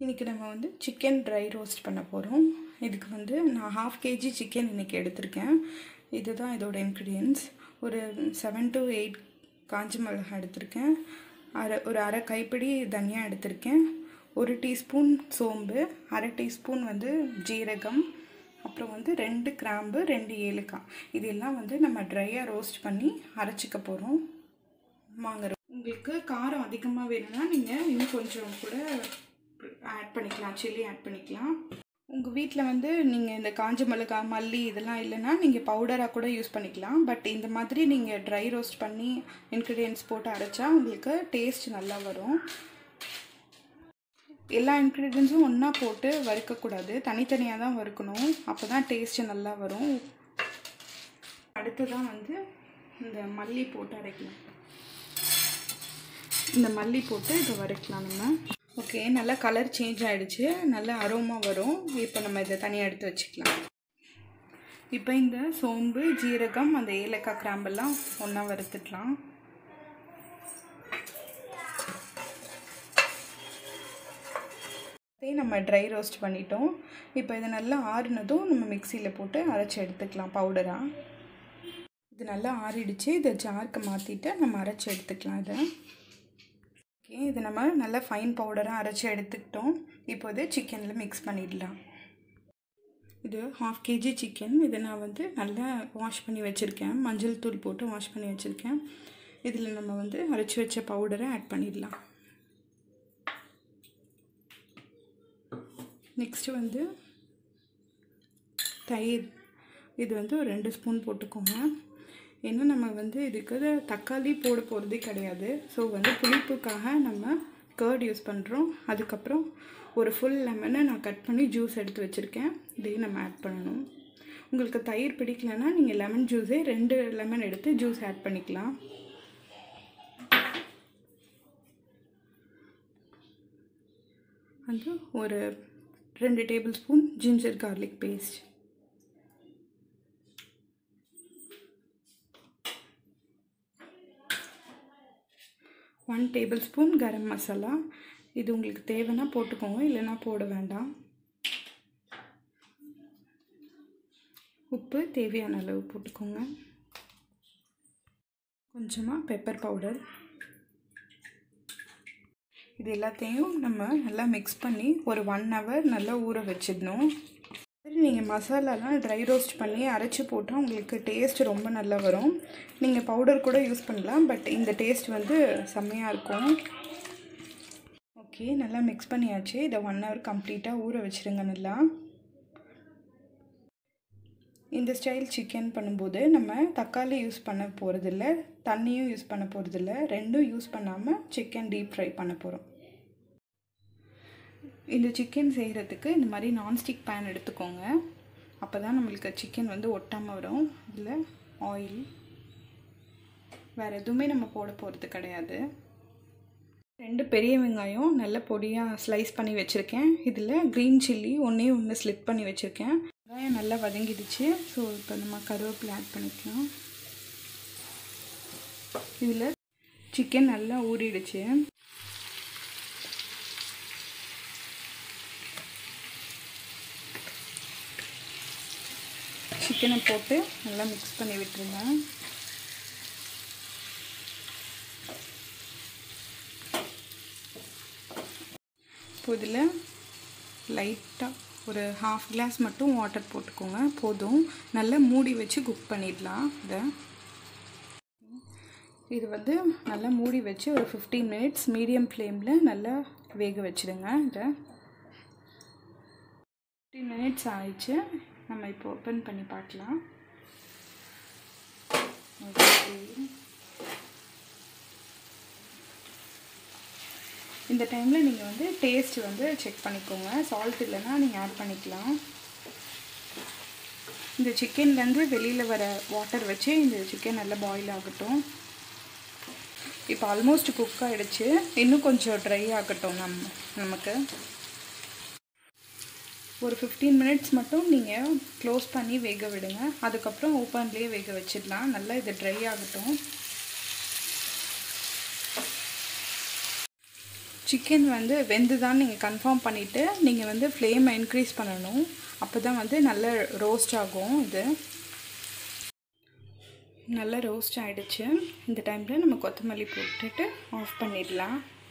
இன்றைக்கி நம்ம வந்து சிக்கன் ட்ரை ரோஸ்ட் பண்ண போகிறோம் இதுக்கு வந்து நான் ஹாஃப் கேஜி சிக்கன் இன்றைக்கி எடுத்திருக்கேன் இதுதான் இதோட இன்க்ரீடியன்ஸ் ஒரு செவன் டு எயிட் காஞ்ச மிளகாய் எடுத்திருக்கேன் அரை ஒரு அரை கைப்பிடி தனியா எடுத்திருக்கேன் ஒரு டீஸ்பூன் சோம்பு அரை டீஸ்பூன் வந்து ஜீரகம் அப்புறம் வந்து ரெண்டு கிராம்பு ரெண்டு ஏலக்காய் இதெல்லாம் வந்து நம்ம ட்ரையாக ரோஸ்ட் பண்ணி அரைச்சிக்க போகிறோம் வாங்க உங்களுக்கு காரம் அதிகமாக வேணும்னா நீங்கள் இன்னும் கொஞ்சம் கூட ஆட் பண்ணிக்கலாம் சில்லி ஆட் பண்ணிக்கலாம் உங்கள் வீட்டில் வந்து நீங்கள் இந்த காஞ்ச மிளகாய் மல்லி இதெல்லாம் இல்லைன்னா நீங்கள் பவுடராக கூட யூஸ் பண்ணிக்கலாம் பட் இந்த மாதிரி நீங்கள் ட்ரை ரோஸ்ட் பண்ணி இன்க்ரீடியன்ஸ் போட்டு அரைச்சா உங்களுக்கு டேஸ்ட் நல்லா வரும் எல்லா இன்க்ரீடியன்ஸும் ஒன்றா போட்டு வறுக்கக்கூடாது தனித்தனியாக தான் வறுக்கணும் அப்போ தான் டேஸ்ட்டு நல்லா வரும் அடுத்து தான் வந்து இந்த மல்லி போட்டு அரைக்கலாம் இந்த மல்லி போட்டு இதை வறுக்கலாம் நம்ம ஓகே நல்லா கலர் சேஞ்ச் ஆகிடுச்சு நல்லா அரோமா வரும் இப்போ நம்ம இதை தனியாக எடுத்து வச்சுக்கலாம் இப்போ இந்த சோம்பு ஜீரகம் அந்த ஏலக்காய் கிராம்பெல்லாம் ஒன்றா வறுத்துக்கலாம் இதே நம்ம ட்ரை ரோஸ்ட் பண்ணிட்டோம் இப்போ இது நல்லா ஆறுனதும் நம்ம மிக்சியில் போட்டு அரைச்சி எடுத்துக்கலாம் பவுடராக இது நல்லா ஆறிடுச்சு இதை ஜாருக்கு மாற்றிட்டு நம்ம அரைச்சி எடுத்துக்கலாம் இதை ஓகே இது நம்ம நல்லா ஃபைன் பவுடராக அரைச்சி எடுத்துக்கிட்டோம் இப்போ இது சிக்கனில் மிக்ஸ் பண்ணிடலாம் இது ஹாஃப் கேஜி சிக்கன் இதை நான் வந்து நல்லா வாஷ் பண்ணி வச்சுருக்கேன் மஞ்சள் தூள் போட்டு வாஷ் பண்ணி வச்சுருக்கேன் இதில் நம்ம வந்து அரைச்சி வச்ச பவுடரை ஆட் பண்ணிடலாம் நெக்ஸ்ட்டு வந்து தயிர் இது வந்து ஒரு ரெண்டு ஸ்பூன் போட்டுக்கோங்க ஏன்னா நம்ம வந்து இதுக்கு தக்காளி போட போகிறதே கிடையாது ஸோ வந்து புளிப்புக்காக நம்ம கேர்ட் யூஸ் பண்ணுறோம் அதுக்கப்புறம் ஒரு ஃபுல் லெமனை நான் கட் பண்ணி ஜூஸ் எடுத்து வச்சுருக்கேன் இதையும் நம்ம ஆட் பண்ணணும் உங்களுக்கு தயிர் பிடிக்கலன்னா நீங்கள் லெமன் ஜூஸே ரெண்டு லெமன் எடுத்து ஜூஸ் ஆட் பண்ணிக்கலாம் வந்து ஒரு ரெண்டு table spoon ginger garlic paste one table spoon garam masala இது உங்களுக்கு தேவைன்னா போட்டுக்கோங்க இல்லைன்னா போட வேண்டாம் உப்பு தேவையான அளவு போட்டுக்கோங்க கொஞ்சமாக பெப்பர் பவுடர் இது எல்லாத்தையும் நம்ம நல்லா மிக்ஸ் பண்ணி ஒரு ஒன் ஹவர் நல்லா ஊற வச்சிடணும் சரி நீங்கள் மசாலாலாம் ட்ரை ரோஸ்ட் பண்ணி அரைச்சி போட்டால் உங்களுக்கு டேஸ்ட் ரொம்ப நல்லா வரும் நீங்கள் பவுடர் கூட யூஸ் பண்ணலாம் பட் இந்த டேஸ்ட் வந்து செம்மையாக இருக்கும் ஓகே நல்லா மிக்ஸ் பண்ணியாச்சு இதை ஒன் ஹவர் கம்ப்ளீட்டாக ஊற வச்சுருங்க நல்லா இந்த ஸ்டைல் சிக்கன் பண்ணும்போது நம்ம தக்காளி யூஸ் பண்ண போகிறதில்ல தண்ணியும் யூஸ் பண்ண போகிறதில்ல ரெண்டும் யூஸ் பண்ணாமல் சிக்கன் டீப் ஃப்ரை பண்ண போகிறோம் இந்த சிக்கன் செய்கிறதுக்கு இந்த மாதிரி நான்ஸ்டிக் பேன் எடுத்துக்கோங்க அப்போ தான் நம்மளுக்கு சிக்கன் வந்து ஒட்டாமல் வரும் இதில் ஆயில் வேறு எதுவுமே நம்ம போட போகிறது கிடையாது ரெண்டு பெரிய வெங்காயம் நல்ல பொடியாக ஸ்லைஸ் பண்ணி வச்சுருக்கேன் இதில் க்ரீன் சில்லி ஒன்றே ஒன்று ஸ்லிப் பண்ணி வச்சுருக்கேன் வெங்காயம் நல்லா வதங்கிடுச்சு ஸோ இப்போ நம்ம கருவேப்பிலை ஆட் பண்ணிக்கலாம் இதில் சிக்கன் நல்லா ஊறிடுச்சு சிக்கனை போட்டு நல்லா மிக்ஸ் பண்ணி விட்டுருங்க இப்போ இதில் லைட்டாக ஒரு ஹாஃப் கிளாஸ் மட்டும் வாட்டர் போட்டுக்கோங்க போதும் நல்லா மூடி வச்சு குக் பண்ணிடலாம் இதை இது வந்து நல்லா மூடி வச்சு ஒரு ஃபிஃப்டீன் மினிட்ஸ் மீடியம் ஃப்ளேமில் நல்லா வேக வச்சுடுங்க இதை ஃபிஃப்டீன் மினிட்ஸ் ஆயிடுச்சு நம்ம இப்போ ஓப்பன் பண்ணி பார்க்கலாம் இந்த டைமில் நீங்கள் வந்து டேஸ்ட் வந்து செக் பண்ணிக்கோங்க சால்ட் இல்லைன்னா நீங்கள் ஆட் பண்ணிக்கலாம் இந்த சிக்கன்லேருந்து வெளியில் வர வாட்டர் வச்சு இந்த சிக்கன் நல்லா பாயில் ஆகட்டும் இப்போ ஆல்மோஸ்ட் குக் ஆகிடுச்சு இன்னும் கொஞ்சம் ட்ரை ஆகட்டும் நம் நமக்கு ஒரு ஃபிஃப்டீன் மினிட்ஸ் மட்டும் நீங்கள் க்ளோஸ் பண்ணி வேக விடுங்க அதுக்கப்புறம் ஓப்பன்லேயே வேக வச்சிடலாம் நல்லா இது ட்ரை ஆகட்டும் சிக்கன் வந்து வெந்துதான் நீங்கள் கன்ஃபார்ம் பண்ணிவிட்டு நீங்கள் வந்து ஃப்ளேமை இன்க்ரீஸ் பண்ணணும் அப்போ தான் வந்து நல்ல ரோஸ்ட் ஆகும் இது நல்லா ரோஸ்ட் ஆகிடுச்சு இந்த டைமில் நம்ம கொத்தமல்லி போட்டுட்டு ஆஃப் பண்ணிடலாம்